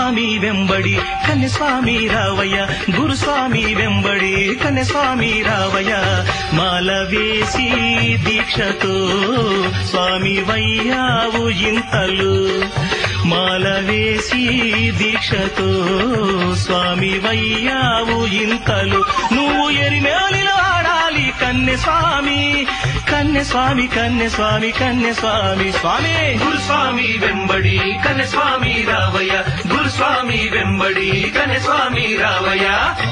గురుస్వామి వెంబడి కన్యస్వామి రావయ్య గురుస్వామి వెంబడి కన్యస్వామి రావయ్య మాల వేసి దీక్షతో స్వామి వయ్యావు ఇంతలు మాల వేసి దీక్షతో స్వామి వయ్యావు ఇంతలు నువ్వు ఎరిమేలిలో ఆడాలి కన్నె స్వామి కన్నె స్వామి కన్నె స్వామి కన్నె స్వామి స్వామి గురుస్వామి వెంబడి కనస్వామి రావయ్య గురుస్వామి వెంబడి కనస్వామి రావయ్య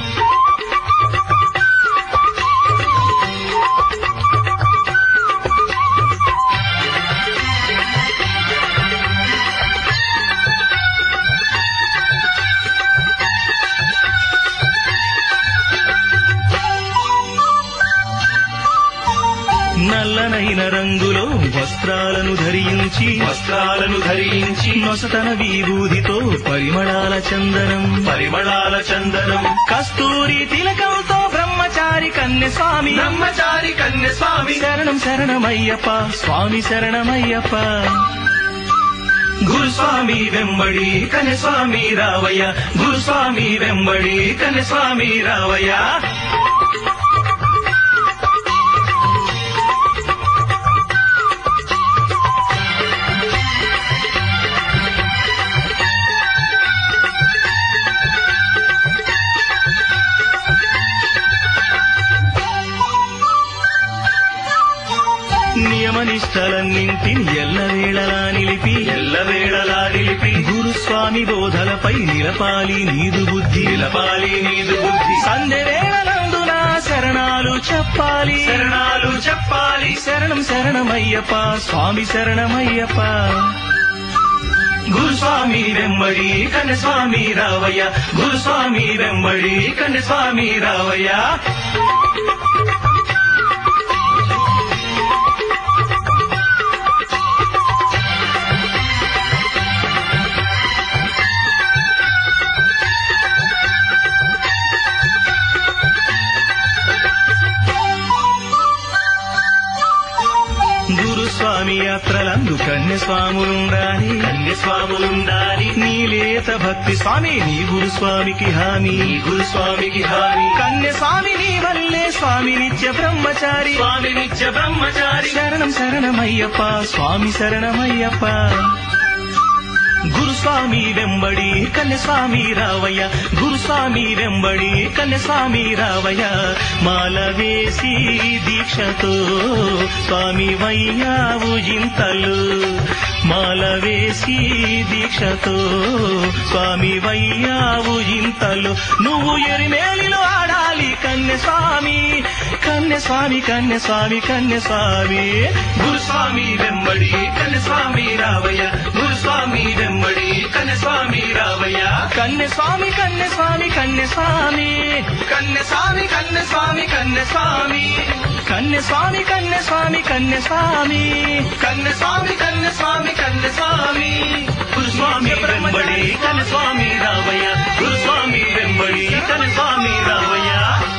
నల్లనైన రంగులో వస్త్రాలను ధరించి వస్త్రాలను ధరించి నొసటన విభూదితో పరిమళాల చందనం పరిమళాల చందనం కస్తూరి తిలకంతో బ్రహ్మచారి కన్నె స్వామి బ్రహ్మచారి కన్యస్వామి శరణం శరణమయ్యప్ప స్వామి శరణమయ్యప్ప గురుస్వామి వెంబడి కనస్వామి రావయ్య గురుస్వామి వెంబడి కనస్వామి రావయ్య నియమనిష్టలన్నింటిని ఎల్లవేళలా నిలిపి ఎల్లవేళలా నిలిపి గురుస్వామి బోధలపై నిలపాలి నీదు బుద్ధి నిలపాలి నీదు బుద్ధి సంధ్య వేళలందున శరణాలు చెప్పాలి శరణాలు చెప్పాలి శరణం శరణమయ్యప్ప స్వామి శరణమయ్యప్ప గురుస్వామి వెంబడి కన్నస్వామి రావయ్య గురుస్వామి వెంబడి కన్నస్వామి రావయ్య గురుస్వామి యాత్రలందు కన్యస్వాములుండాలి కన్యస్వాములుండాలి నీలేత భక్తి స్వామి నీ గురుస్వామికి హామీ నీ గురుస్వామికి హామీ కన్యస్వామి నీ వల్లే స్వామి నిత్య బ్రహ్మచారి స్వామి నిత్య బ్రహ్మచారి శరణం శరణమయ్యప్ప స్వామి శరణమయ్యప్ప గురుస్వామి వెంబడి కన్యస్వామి రావయ్య గురుస్వామి వెంబడి కన్యస్వామి రావయ్య మాల వేసి దీక్షతో స్వామి వయ్యావు ఇంతలు మాల వేసి దీక్షతో స్వామి వయ్యావు ఇంతలు నువ్వు ఎరిమేలిలో ఆడాలి కన్యస్వామి కన్యస్వామి కన్యస్వామి కన్యస్వామి గురుస్వామి వెంబడి కన్నస్వామి రావయ్య గురుస్వామి వెంబడి కన్నస్వామి రావయ్య కన్యస్వామి కన్యస్వామి కన్యస్వామి కన్నస్వామి కన్నస్వామి కన్నస్వామి కన్యస్వామి కన్యస్వామి కన్యస్వామి కన్నస్వామి కన్నస్వామి కన్నస్వామి గురుస్వామి వెంబడి కన్నస్వామి రావయ్య గురుస్వామి వెంబడి కన్నస్వామి రావయ్య